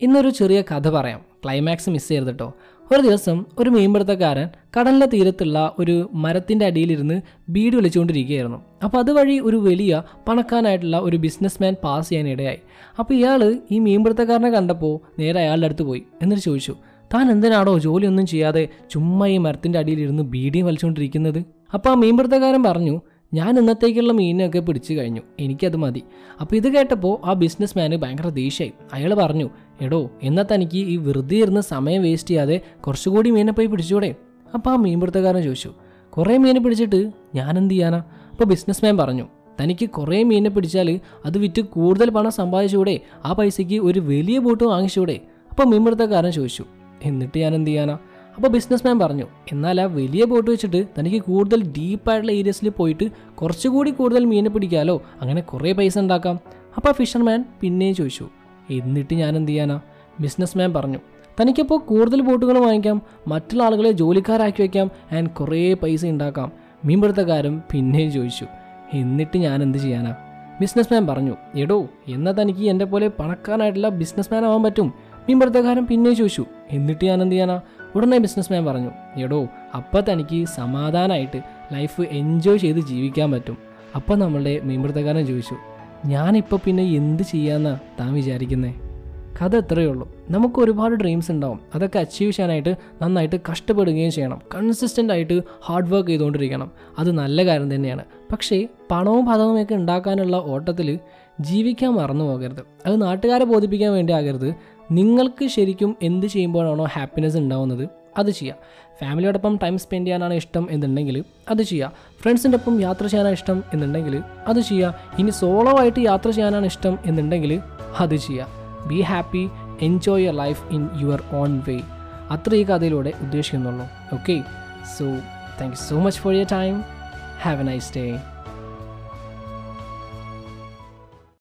ഇന്നൊരു ചെറിയ കഥ പറയാം ക്ലൈമാക്സ് മിസ് ചെയ്യരുത് കേട്ടോ ഒരു ദിവസം ഒരു മീൻപിടുത്തക്കാരൻ കടലിൻ്റെ തീരത്തുള്ള ഒരു മരത്തിൻ്റെ അടിയിലിരുന്ന് ബീഡി വലിച്ചുകൊണ്ടിരിക്കുകയായിരുന്നു അപ്പോൾ അതുവഴി ഒരു വലിയ പണക്കാനായിട്ടുള്ള ഒരു ബിസിനസ്മാൻ പാസ് ചെയ്യാനിടയായി അപ്പോൾ ഇയാൾ ഈ മീൻപിടുത്തക്കാരനെ കണ്ടപ്പോൾ നേരെ അയാളുടെ അടുത്ത് പോയി എന്നിട്ട് ചോദിച്ചു താൻ എന്തിനാണോ ജോലിയൊന്നും ചെയ്യാതെ ചുമ്മാ ഈ മരത്തിൻ്റെ അടിയിലിരുന്ന് ബീഡിയും വലിച്ചുകൊണ്ടിരിക്കുന്നത് അപ്പോൾ ആ മീൻപിടുത്തക്കാരൻ പറഞ്ഞു ഞാൻ ഇന്നത്തേക്കുള്ള മീനൊക്കെ പിടിച്ചു കഴിഞ്ഞു എനിക്കത് മതി അപ്പോൾ ഇത് കേട്ടപ്പോൾ ആ ബിസിനസ് മാന് ഭയങ്കര ദേഷ്യമായി അയാൾ പറഞ്ഞു എടോ എന്നാൽ തനിക്ക് ഈ വെറുതെ ഇരുന്ന് സമയം വേസ്റ്റ് ചെയ്യാതെ കുറച്ചുകൂടി മീനെ പോയി പിടിച്ചൂടെ അപ്പോൾ ആ മീൻപിടുത്തക്കാരൻ ചോദിച്ചു കുറേ മീനെ പിടിച്ചിട്ട് ഞാൻ എന്ത് ചെയ്യാനാ അപ്പോൾ ബിസിനസ് മാൻ പറഞ്ഞു തനിക്ക് കുറേ മീനെ പിടിച്ചാൽ അത് വിറ്റ് കൂടുതൽ പണം സമ്പാദിച്ചുകൂടെ ആ പൈസയ്ക്ക് ഒരു വലിയ ബോട്ട് വാങ്ങിച്ചൂടെ അപ്പോൾ മീൻപിടുത്തക്കാരൻ ചോദിച്ചു എന്നിട്ട് ഞാൻ എന്ത് ചെയ്യാനാ അപ്പോൾ ബിസിനസ് മാൻ പറഞ്ഞു എന്നാൽ ആ വലിയ ബോട്ട് വെച്ചിട്ട് തനിക്ക് കൂടുതൽ ഡീപ്പായിട്ടുള്ള ഏരിയസിൽ പോയിട്ട് കുറച്ചുകൂടി കൂടുതൽ മീനെ പിടിക്കാമല്ലോ അങ്ങനെ കുറേ പൈസ ഉണ്ടാക്കാം അപ്പോൾ ഫിഷർമാൻ പിന്നെയും ചോദിച്ചു എന്നിട്ട് ഞാൻ എന്ത് ചെയ്യാനാ ബിസിനസ് മാൻ പറഞ്ഞു തനിക്കപ്പോൾ കൂടുതൽ ബോട്ടുകൾ വാങ്ങിക്കാം മറ്റുള്ള ആളുകളെ ജോലിക്കാരാക്കി വയ്ക്കാം ആൻഡ് കുറേ പൈസ ഉണ്ടാക്കാം മീൻപിടുത്തക്കാരൻ പിന്നെയും ചോദിച്ചു എന്നിട്ട് ഞാൻ എന്ത് ചെയ്യാനാ ബിസിനസ് മാൻ പറഞ്ഞു എടോ എന്നാൽ തനിക്ക് എൻ്റെ പോലെ പണക്കാരനായിട്ടുള്ള ബിസിനസ് മാൻ ആവാൻ പറ്റും മീൻപിടുത്തക്കാരൻ പിന്നെയും ചോദിച്ചു എന്നിട്ട് ഞാൻ എന്ത് ചെയ്യാനാ ഉടനെ ബിസിനസ് മാൻ പറഞ്ഞു എടോ അപ്പം തനിക്ക് സമാധാനമായിട്ട് ലൈഫ് എൻജോയ് ചെയ്ത് ജീവിക്കാൻ പറ്റും അപ്പം നമ്മളുടെ മീൻപിടുത്തക്കാരൻ ചോദിച്ചു ഞാനിപ്പോൾ പിന്നെ എന്ത് ചെയ്യാമെന്നാ താൻ വിചാരിക്കുന്നേ കഥ എത്രയേ ഉള്ളൂ നമുക്ക് ഒരുപാട് ഡ്രീംസ് ഉണ്ടാവും അതൊക്കെ അച്ചീവ് ചെയ്യാനായിട്ട് നന്നായിട്ട് കഷ്ടപ്പെടുകയും ചെയ്യണം കൺസിസ്റ്റൻ്റ് ആയിട്ട് ഹാർഡ് വർക്ക് ചെയ്തുകൊണ്ടിരിക്കണം അത് നല്ല കാര്യം തന്നെയാണ് പക്ഷേ പണവും പദവും ഒക്കെ ഉണ്ടാക്കാനുള്ള ഓട്ടത്തിൽ ജീവിക്കാൻ മറന്നു പോകരുത് അത് നാട്ടുകാരെ ബോധിപ്പിക്കാൻ വേണ്ടി ആകരുത് നിങ്ങൾക്ക് ശരിക്കും എന്ത് ചെയ്യുമ്പോഴാണോ ഹാപ്പിനെസ് ഉണ്ടാവുന്നത് അത് ചെയ്യുക ഫാമിലിയോടൊപ്പം ടൈം സ്പെൻഡ് ചെയ്യാനാണ് ഇഷ്ടം എന്നുണ്ടെങ്കിൽ അത് ചെയ്യുക ഫ്രണ്ട്സിൻ്റെ ഒപ്പം യാത്ര ചെയ്യാനാണ് ഇഷ്ടം എന്നുണ്ടെങ്കിൽ അത് ചെയ്യുക ഇനി സോളോ ആയിട്ട് യാത്ര ചെയ്യാനാണ് ഇഷ്ടം എന്നുണ്ടെങ്കിൽ അത് ചെയ്യുക be happy enjoy your life in your own way അത്ര ഈ കഥയിലൂടെ ഉദ്ദേശിക്കുന്നുള്ളൂ okay so thank you so much for your time have a nice day